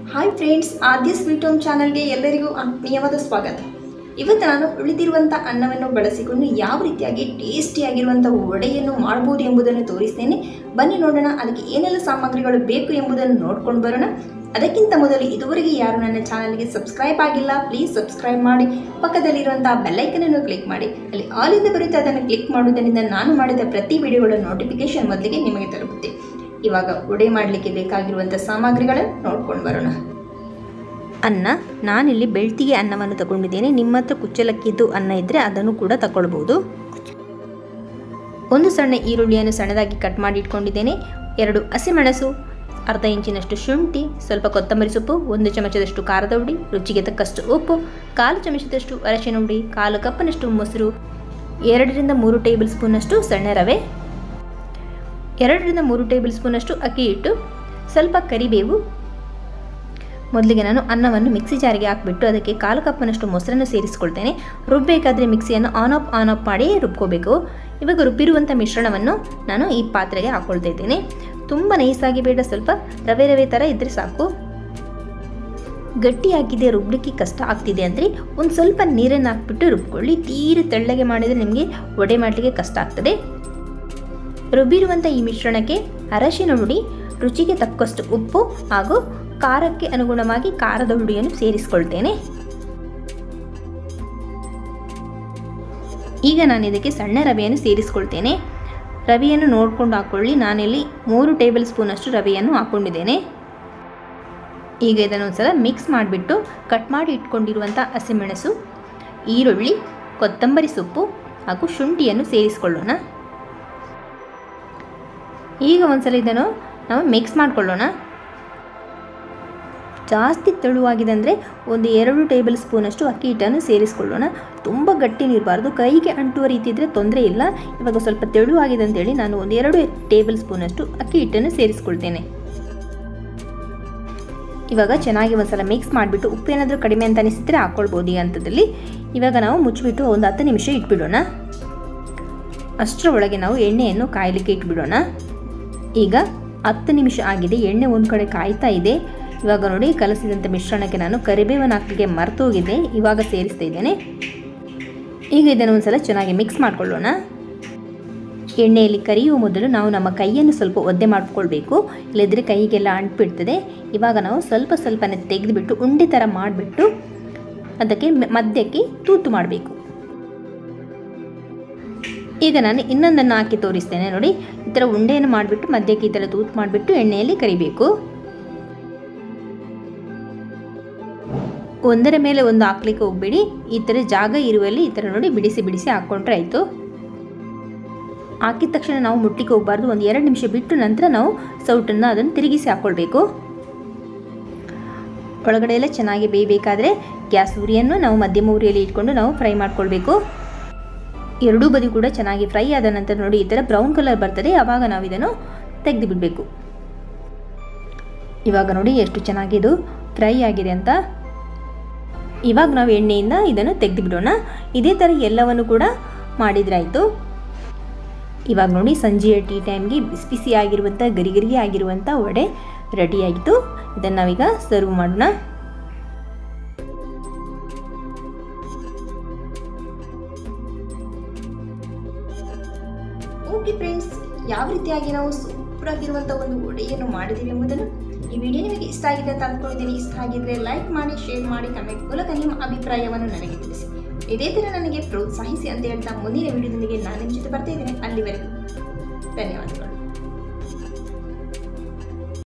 hi friends Aadya sweet home ಚಾನಲ್ಗೆ ಎಲ್ಲರಿಗೂ ಆತ್ಮೀಯವಾದ ಸ್ವಾಗತ ಇವತ್ತು ನಾನು ಉಳಿದಿರುವಂಥ ಅನ್ನವನ್ನು ಬಳಸಿಕೊಂಡು ಯಾವ ರೀತಿಯಾಗಿ ಟೇಸ್ಟಿಯಾಗಿರುವಂಥ ವಡೆಯನ್ನು ಮಾಡ್ಬೋದು ಎಂಬುದನ್ನು ತೋರಿಸ್ತೇನೆ ಬನ್ನಿ ನೋಡೋಣ ಅದಕ್ಕೆ ಏನೆಲ್ಲ ಸಾಮಗ್ರಿಗಳು ಬೇಕು ಎಂಬುದನ್ನು ನೋಡ್ಕೊಂಡು ಬರೋಣ ಅದಕ್ಕಿಂತ ಮೊದಲು ಇದುವರೆಗೆ ಯಾರು ನನ್ನ ಚಾನಲ್ಗೆ ಸಬ್ಸ್ಕ್ರೈಬ್ ಆಗಿಲ್ಲ ಪ್ಲೀಸ್ ಸಬ್ಸ್ಕ್ರೈಬ್ ಮಾಡಿ ಪಕ್ಕದಲ್ಲಿರುವಂಥ ಬೆಲ್ಲೈಕನನ್ನು ಕ್ಲಿಕ್ ಮಾಡಿ ಅಲ್ಲಿ ಆಲ್ ಇಂದ ಬರುತ್ತೆ ಅದನ್ನು ಕ್ಲಿಕ್ ಮಾಡುವುದರಿಂದ ನಾನು ಮಾಡಿದ ಪ್ರತಿ ವಿಡಿಯೋಗಳ ನೋಟಿಫಿಕೇಶನ್ ಮೊದಲಿಗೆ ನಿಮಗೆ ತಲುಪುತ್ತೆ ಇವಾಗ ವಡೆ ಮಾಡಲಿಕ್ಕೆ ಬೇಕಾಗಿರುವಂಥ ಸಾಮಗ್ರಿಗಳನ್ನು ನೋಡ್ಕೊಂಡು ಬರೋಣ ಅನ್ನ ನಾನಿಲ್ಲಿ ಬೆಳ್ತಿಗೆ ಅನ್ನವನ್ನು ತಗೊಂಡಿದ್ದೇನೆ ನಿಮ್ಮ ಹತ್ರ ಕುಚ್ಚಲಕ್ಕಿದ್ದು ಅನ್ನ ಇದ್ದರೆ ಅದನ್ನು ಕೂಡ ತಗೊಳ್ಬೋದು ಒಂದು ಸಣ್ಣ ಈರುಳ್ಳಿಯನ್ನು ಸಣ್ಣದಾಗಿ ಕಟ್ ಮಾಡಿ ಇಟ್ಕೊಂಡಿದ್ದೇನೆ ಎರಡು ಹಸಿಮೆಣಸು ಅರ್ಧ ಇಂಚಿನಷ್ಟು ಶುಂಠಿ ಸ್ವಲ್ಪ ಕೊತ್ತಂಬರಿ ಸೊಪ್ಪು ಒಂದು ಚಮಚದಷ್ಟು ಖಾರದ ಹುಡಿ ರುಚಿಗೆ ತಕ್ಕಷ್ಟು ಉಪ್ಪು ಕಾಲು ಚಮಚದಷ್ಟು ಅರಶಿನ ಹುಡಿ ಕಾಲು ಕಪ್ಪಿನಷ್ಟು ಮೊಸರು ಎರಡರಿಂದ ಮೂರು ಟೇಬಲ್ ಸ್ಪೂನಷ್ಟು ಸಣ್ಣ ರವೆ ಎರಡರಿಂದ ಮೂರು ಟೇಬಲ್ ಸ್ಪೂನಷ್ಟು ಅಕ್ಕಿ ಹಿಟ್ಟು ಸ್ವಲ್ಪ ಕರಿಬೇವು ಮೊದಲಿಗೆ ನಾನು ಅನ್ನವನ್ನು ಮಿಕ್ಸಿ ಜಾರಿಗೆ ಹಾಕಿಬಿಟ್ಟು ಅದಕ್ಕೆ ಕಾಲು ಕಪ್ಪಿನಷ್ಟು ಮೊಸರನ್ನು ಸೇರಿಸ್ಕೊಳ್ತೇನೆ ರುಬ್ಬಬೇಕಾದ್ರೆ ಮಿಕ್ಸಿಯನ್ನು ಆನ್ ಆಫ್ ಆನ್ ಆಫ್ ಮಾಡಿ ರುಬ್ಕೋಬೇಕು ಇವಾಗ ರುಬ್ಬಿರುವಂಥ ಮಿಶ್ರಣವನ್ನು ನಾನು ಈ ಪಾತ್ರೆಗೆ ಹಾಕ್ಕೊಳ್ತಾ ಇದ್ದೇನೆ ತುಂಬ ನೈಸಾಗಿ ಬೇಡ ಸ್ವಲ್ಪ ರವೆ ರವೆ ಥರ ಇದ್ದರೆ ಸಾಕು ಗಟ್ಟಿ ಹಾಕಿದೆ ರುಬ್ಲಿಕ್ಕೆ ಕಷ್ಟ ಆಗ್ತಿದೆ ಅಂದರೆ ಒಂದು ಸ್ವಲ್ಪ ನೀರನ್ನು ಹಾಕ್ಬಿಟ್ಟು ರುಬ್ಕೊಳ್ಳಿ ತೀರಿ ತೆಳ್ಳಗೆ ಮಾಡಿದರೆ ನಿಮಗೆ ವಡೆ ಮಾಡಲಿಕ್ಕೆ ಕಷ್ಟ ಆಗ್ತದೆ ರುಬ್ಬಿರುವಂಥ ಈ ಮಿಶ್ರಣಕ್ಕೆ ಅರಶಿನ ಹುಡಿ ರುಚಿಗೆ ತಕ್ಕಷ್ಟು ಉಪ್ಪು ಹಾಗೂ ಖಾರಕ್ಕೆ ಅನುಗುಣವಾಗಿ ಖಾರದ ಹುಡಿಯನ್ನು ಸೇರಿಸ್ಕೊಳ್ತೇನೆ ಈಗ ನಾನು ಇದಕ್ಕೆ ಸಣ್ಣ ರವೆಯನ್ನು ಸೇರಿಸ್ಕೊಳ್ತೇನೆ ರವೆಯನ್ನು ನೋಡಿಕೊಂಡು ಹಾಕ್ಕೊಳ್ಳಿ ನಾನಿಲ್ಲಿ ಮೂರು ಟೇಬಲ್ ಸ್ಪೂನಷ್ಟು ರವೆಯನ್ನು ಹಾಕ್ಕೊಂಡಿದ್ದೇನೆ ಈಗ ಇದನ್ನು ಒಂದು ಸಲ ಮಿಕ್ಸ್ ಮಾಡಿಬಿಟ್ಟು ಕಟ್ ಮಾಡಿ ಇಟ್ಕೊಂಡಿರುವಂಥ ಹಸಿಮೆಣಸು ಈರುಳ್ಳಿ ಕೊತ್ತಂಬರಿ ಸೊಪ್ಪು ಹಾಗೂ ಶುಂಠಿಯನ್ನು ಸೇರಿಸ್ಕೊಳ್ಳೋಣ ಈಗ ಒಂದ್ಸಲ ಇದನ್ನು ನಾವು ಮಿಕ್ಸ್ ಮಾಡಿಕೊಳ್ಳೋಣ ಜಾಸ್ತಿ ತೆಳುವಾಗಿದೆ ಅಂದರೆ ಒಂದು ಎರಡು ಟೇಬಲ್ ಸ್ಪೂನಷ್ಟು ಅಕ್ಕಿ ಹಿಟ್ಟನ್ನು ಸೇರಿಸ್ಕೊಳ್ಳೋಣ ತುಂಬ ಗಟ್ಟಿನೂ ಇರಬಾರ್ದು ಕೈಗೆ ಅಂಟುವ ರೀತಿ ಇದ್ದರೆ ತೊಂದರೆ ಇಲ್ಲ ಇವಾಗ ಸ್ವಲ್ಪ ತೆಳುವಾಗಿದೆ ಅಂತೇಳಿ ನಾನು ಒಂದು ಎರಡು ಟೇಬಲ್ ಸ್ಪೂನಷ್ಟು ಅಕ್ಕಿ ಹಿಟ್ಟನ್ನು ಸೇರಿಸ್ಕೊಳ್ತೇನೆ ಇವಾಗ ಚೆನ್ನಾಗಿ ಒಂದ್ಸಲ ಮಿಕ್ಸ್ ಮಾಡಿಬಿಟ್ಟು ಉಪ್ಪೇನಾದರೂ ಕಡಿಮೆ ಅಂತ ಅನಿಸಿದರೆ ಹಾಕ್ಕೊಳ್ಬೋದು ಈ ಹಂತದಲ್ಲಿ ಇವಾಗ ನಾವು ಮುಚ್ಚಿಬಿಟ್ಟು ಒಂದು ಹತ್ತು ನಿಮಿಷ ಇಟ್ಬಿಡೋಣ ಅಷ್ಟರ ಒಳಗೆ ನಾವು ಎಣ್ಣೆಯನ್ನು ಕಾಯಲಿಕ್ಕೆ ಇಟ್ಬಿಡೋಣ ಈಗ ಹತ್ತು ನಿಮಿಷ ಆಗಿದೆ ಎಣ್ಣೆ ಒಂದು ಕಡೆ ಕಾಯ್ತಾ ಇದೆ ಇವಾಗ ನೋಡಿ ಕಲಸಿದಂಥ ಮಿಶ್ರಣಕ್ಕೆ ನಾನು ಕರಿಬೇವನ್ನು ಹಾಕಲಿಕ್ಕೆ ಮರೆತು ಹೋಗಿದ್ದೆ ಇವಾಗ ಸೇರಿಸ್ತಾ ಇದ್ದೇನೆ ಈಗ ಇದನ್ನು ಒಂದು ಸಲ ಚೆನ್ನಾಗಿ ಮಿಕ್ಸ್ ಮಾಡಿಕೊಳ್ಳೋಣ ಎಣ್ಣೆಯಲ್ಲಿ ಕರಿಯುವ ಮೊದಲು ನಾವು ನಮ್ಮ ಕೈಯನ್ನು ಸ್ವಲ್ಪ ಒದ್ದೆ ಮಾಡಿಕೊಳ್ಬೇಕು ಇಲ್ಲದ್ರೆ ಕೈಗೆಲ್ಲ ಅಂಟ್ಬಿಡ್ತದೆ ಇವಾಗ ನಾವು ಸ್ವಲ್ಪ ಸ್ವಲ್ಪನೇ ತೆಗೆದುಬಿಟ್ಟು ಉಂಡೆ ಥರ ಮಾಡಿಬಿಟ್ಟು ಅದಕ್ಕೆ ಮಧ್ಯಕ್ಕೆ ತೂತು ಮಾಡಬೇಕು ಈಗ ನಾನು ಇನ್ನೊಂದನ್ನು ಹಾಕಿ ತೋರಿಸ್ತೇನೆ ನೋಡಿ ಈ ಥರ ಉಂಡೆಯನ್ನು ಮಾಡಿಬಿಟ್ಟು ಮಧ್ಯಕ್ಕೆ ಈ ಥರ ತೂತು ಮಾಡಿಬಿಟ್ಟು ಎಣ್ಣೆಯಲ್ಲಿ ಕರಿಬೇಕು ಒಂದರ ಮೇಲೆ ಒಂದು ಹಾಕ್ಲಿಕ್ಕೆ ಹೋಗ್ಬೇಡಿ ಈ ಥರ ಜಾಗ ಇರುವಲ್ಲಿ ಈ ಥರ ನೋಡಿ ಬಿಡಿಸಿ ಬಿಡಿಸಿ ಹಾಕ್ಕೊಂಡ್ರೆ ಆಯಿತು ಹಾಕಿದ ತಕ್ಷಣ ನಾವು ಮುಟ್ಟಿಗೆ ಹೋಗಬಾರ್ದು ಒಂದು ಎರಡು ನಿಮಿಷ ಬಿಟ್ಟು ನಂತರ ನಾವು ಸೌಟನ್ನು ಅದನ್ನು ತಿರುಗಿಸಿ ಹಾಕ್ಕೊಳ್ಬೇಕು ಒಳಗಡೆ ಎಲ್ಲ ಚೆನ್ನಾಗಿ ಬೇಯಬೇಕಾದ್ರೆ ಗ್ಯಾಸ್ ಉರಿಯನ್ನು ನಾವು ಮಧ್ಯಮ ಉರಿಯಲ್ಲಿ ಇಟ್ಕೊಂಡು ನಾವು ಫ್ರೈ ಮಾಡ್ಕೊಳ್ಬೇಕು ಎರಡೂ ಬದಿ ಕೂಡ ಚೆನ್ನಾಗಿ ಫ್ರೈ ಆದ ನಂತರ ನೋಡಿ ಈ ಥರ ಬ್ರೌನ್ ಕಲರ್ ಬರ್ತದೆ ಆವಾಗ ನಾವು ಇದನ್ನು ತೆಗೆದು ಬಿಡಬೇಕು ಇವಾಗ ನೋಡಿ ಎಷ್ಟು ಚೆನ್ನಾಗಿ ಇದು ಫ್ರೈ ಆಗಿದೆ ಅಂತ ಇವಾಗ ನಾವು ಎಣ್ಣೆಯಿಂದ ಇದನ್ನು ತೆಗೆದು ಬಿಡೋಣ ಇದೇ ಥರ ಎಲ್ಲವನ್ನು ಕೂಡ ಮಾಡಿದ್ರಾಯಿತು ಇವಾಗ ನೋಡಿ ಸಂಜೆಯ ಟೀ ಟೈಮ್ಗೆ ಬಿಸಿ ಬಿಸಿ ಆಗಿರುವಂಥ ಗರಿ ಗರಿ ಆಗಿರುವಂಥ ವಡೆ ರೆಡಿಯಾಗಿತ್ತು ಇದನ್ನು ನಾವೀಗ ಸರ್ವ್ ಮಾಡೋಣ ಓಕೆ ಫ್ರೆಂಡ್ಸ್ ಯಾವ ರೀತಿಯಾಗಿ ನಾವು ಸೂಪರ್ ಆಗಿರುವಂಥ ಒಂದು ವಡೆಯನ್ನು ಮಾಡಿದ್ದೀವಿ ಎಂಬುದನ್ನು ಈ ವಿಡಿಯೋ ನಿಮಗೆ ಇಷ್ಟ ಆಗಿದೆ ಅಂತ ಅಂದ್ಕೊಂಡಿದ್ದೀನಿ ಇಷ್ಟ ಆಗಿದ್ರೆ ಲೈಕ್ ಮಾಡಿ ಶೇರ್ ಮಾಡಿ ಕಮೆಂಟ್ ಮೂಲಕ ನಿಮ್ಮ ಅಭಿಪ್ರಾಯವನ್ನು ನನಗೆ ತಿಳಿಸಿ ಇದೇ ಥರ ನನಗೆ ಪ್ರೋತ್ಸಾಹಿಸಿ ಅಂತ ಹೇಳ್ತಾ ಮುಂದಿನ ವಿಡಿಯೋದೊಂದಿಗೆ ನಾನು ನಿಮ್ಮ ಜೊತೆ ಬರ್ತಾ ಇದ್ದೇನೆ ಅಲ್ಲಿವರೆಗೂ ಧನ್ಯವಾದಗಳು